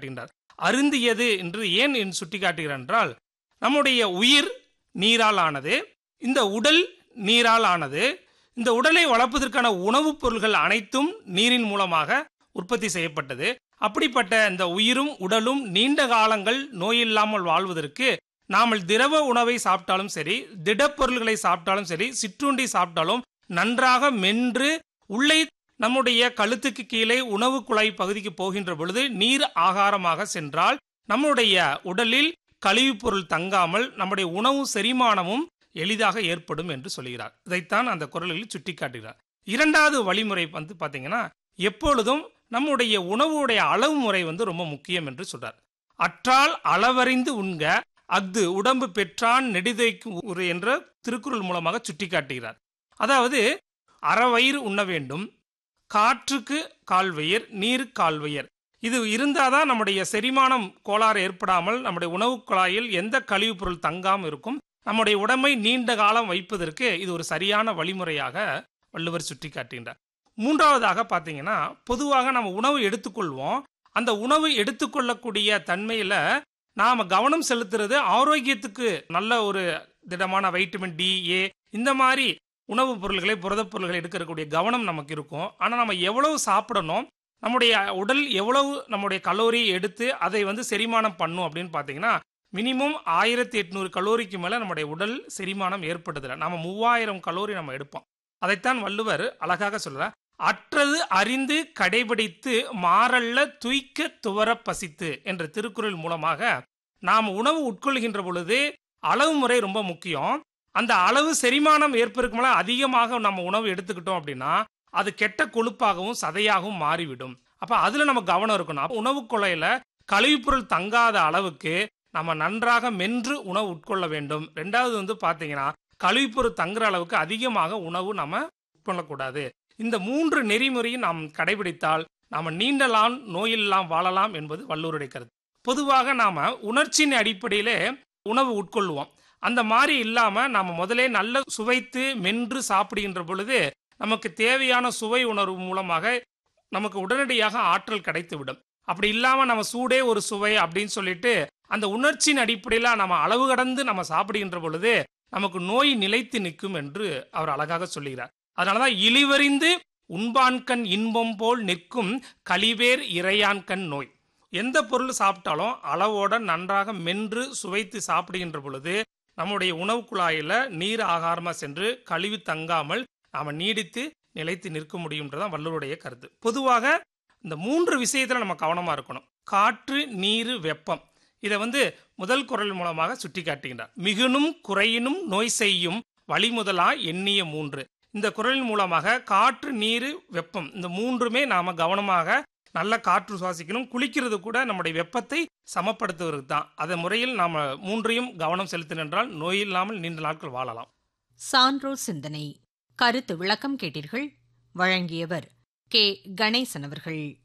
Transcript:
காட்டுகின்றார் அருந்தியது என்று ஏன் என்று சுட்டி காட்டுகிறார் என்றால் நம்முடைய உயிர் நீரால் ஆனது இந்த உடல் நீரால் ஆனது இந்த உடலை வளர்ப்பதற்கான உணவுப் பொருள்கள் அனைத்தும் நீரின் மூலமாக உற்பத்தி செய்யப்பட்டது அப்படிப்பட்ட இந்த உயிரும் உடலும் நீண்ட காலங்கள் நோயில்லாமல் வாழ்வதற்கு நாமல் திரவ உணவை சாப்பிட்டாலும் சரி திடப்பொருள்களை சாப்பிட்டாலும் சரி சிற்றுண்டி சாப்பிட்டாலும் நன்றாக மென்று உள்ளே நம்முடைய கழுத்துக்கு கீழே உணவு குழாய் பகுதிக்கு போகின்ற பொழுது நீர் ஆகாரமாக சென்றால் நம்முடைய உடலில் கழிவுப் பொருள் தங்காமல் நம்முடைய உணவு செரிமானமும் எளிதாக ஏற்படும் என்று சொல்கிறார் இதைத்தான் அந்த குரலில் சுட்டிக்காட்டுகிறார் இரண்டாவது வழிமுறை வந்து பாத்தீங்கன்னா எப்பொழுதும் நம்முடைய உணவுடைய அளவு முறை வந்து ரொம்ப முக்கியம் என்று சொல்றார் அற்றால் அளவறிந்து உண்க அஃது உடம்பு பெற்றான் நெடிதைக்கும் உரு என்ற திருக்குறள் மூலமாக சுட்டிக்காட்டுகிறார் அதாவது அறவயிறு உண்ண வேண்டும் காற்றுக்கு கால்வயிர் நீர் கால்வயிர் இது இருந்தாதான் நம்முடைய செரிமானம் கோளாறு ஏற்படாமல் நம்முடைய உணவு குழாயில் எந்த கழிவுப் பொருள் தங்காமல் இருக்கும் நம்முடைய உடம்பை நீண்ட காலம் வைப்பதற்கு இது ஒரு சரியான வழிமுறையாக வள்ளுவர் சுட்டி காட்டுகின்றார் மூன்றாவதாக பார்த்தீங்கன்னா பொதுவாக நம்ம உணவு எடுத்துக்கொள்வோம் அந்த உணவு எடுத்துக்கொள்ளக்கூடிய தன்மையில நாம கவனம் செலுத்துறது ஆரோக்கியத்துக்கு நல்ல ஒரு திடமான வைட்டமின் டி ஏ இந்த மாதிரி உணவுப் பொருள்களை புரதப் பொருள்களை எடுக்கக்கூடிய கவனம் நமக்கு இருக்கும் ஆனால் நம்ம எவ்வளவு சாப்பிடணும் நம்முடைய உடல் எவ்வளவு நம்முடைய கலோரி எடுத்து அதை வந்து செரிமானம் பண்ணும் அப்படின்னு பார்த்தீங்கன்னா மினிமம் ஆயிரத்தி எட்நூறு கலோரிக்கு மேலே நம்முடைய உடல் செரிமானம் ஏற்படுதில்லை நம்ம மூவாயிரம் கலோரி நம்ம எடுப்போம் அதைத்தான் வள்ளுவர் அழகாக சொல்றார் அற்றது அறிந்து கடைபிடித்து மாறல்ல துய்க்க துவர பசித்து என்ற திருக்குறள் மூலமாக நாம் உணவு உட்கொள்கின்ற பொழுது அளவு முறை ரொம்ப முக்கியம் அந்த அளவு செரிமானம் ஏற்படுக்கும் அதிகமாக நம்ம உணவு எடுத்துக்கிட்டோம் அப்படின்னா அது கெட்ட கொழுப்பாகவும் சதையாகவும் மாறிவிடும் அப்ப அதுல நம்ம கவனம் இருக்கணும் உணவு கொலையில கழிவுப்பொருள் தங்காத அளவுக்கு நம்ம நன்றாக மென்று உணவு உட்கொள்ள வேண்டும் ரெண்டாவது வந்து பாத்தீங்கன்னா கழிவுப்பொருள் தங்குற அளவுக்கு அதிகமாக உணவு நம்ம உட்கொள்ளக்கூடாது இந்த மூன்று நெறிமுறையும் நாம் கடைபிடித்தால் நாம நீண்டலாம் நோயில்லாம் வாழலாம் என்பது வள்ளுவருடைய கருத்து பொதுவாக நாம உணர்ச்சியின் அடிப்படையிலே உணவு உட்கொள்வோம் அந்த மாதிரி இல்லாம நாம முதலே நல்ல சுவைத்து மென்று சாப்பிடுகின்ற பொழுது நமக்கு தேவையான சுவை உணர்வு மூலமாக நமக்கு உடனடியாக ஆற்றல் கிடைத்து விடும் அப்படி இல்லாம நம்ம சூடே ஒரு சுவை அப்படின்னு சொல்லிட்டு அந்த உணர்ச்சியின் அடிப்படையில நம்ம அளவு கடந்து நம்ம சாப்பிடுகின்ற பொழுது நமக்கு நோய் நிலைத்து நிற்கும் என்று அவர் அழகாக சொல்லுகிறார் அதனாலதான் இழிவறிந்து உண்பான்கண் இன்பம் போல் நிற்கும் கழிவேர் இறையான்கண் நோய் எந்த பொருள் சாப்பிட்டாலும் அளவோட நன்றாக மென்று சுவைத்து சாப்பிடுகின்ற பொழுது நம்முடைய உணவு குழாயில நீர் ஆகாரமா சென்று கழிவு தங்காமல் நாம நீடித்து நிலைத்து நிற்க முடியும்ன்றதான் வள்ளுவருடைய கருத்து பொதுவாக இந்த மூன்று விஷயத்துல நம்ம கவனமா இருக்கணும் காற்று நீர் வெப்பம் இதை வந்து முதல் குரல் மூலமாக சுட்டி காட்டுகின்றார் மிகுனும் குறையினும் நோய் செய்யும் வழிமுதலா எண்ணிய மூன்று இந்த குரலின் மூலமாக காற்று நீர் வெப்பம் இந்த மூன்றுமே நாம கவனமாக நல்ல காற்று சுவாசிக்கணும் குளிக்கிறது கூட நம்முடைய வெப்பத்தை சமப்படுத்துவதற்கு தான் அதன் முறையில் நாம மூன்றையும் கவனம் செலுத்தினென்றால் நோய் இல்லாமல் நீண்ட நாட்கள் வாழலாம் சான்றோர் சிந்தனை கருத்து விளக்கம் கேட்டீர்கள் வழங்கியவர் கே கணேசன் அவர்கள்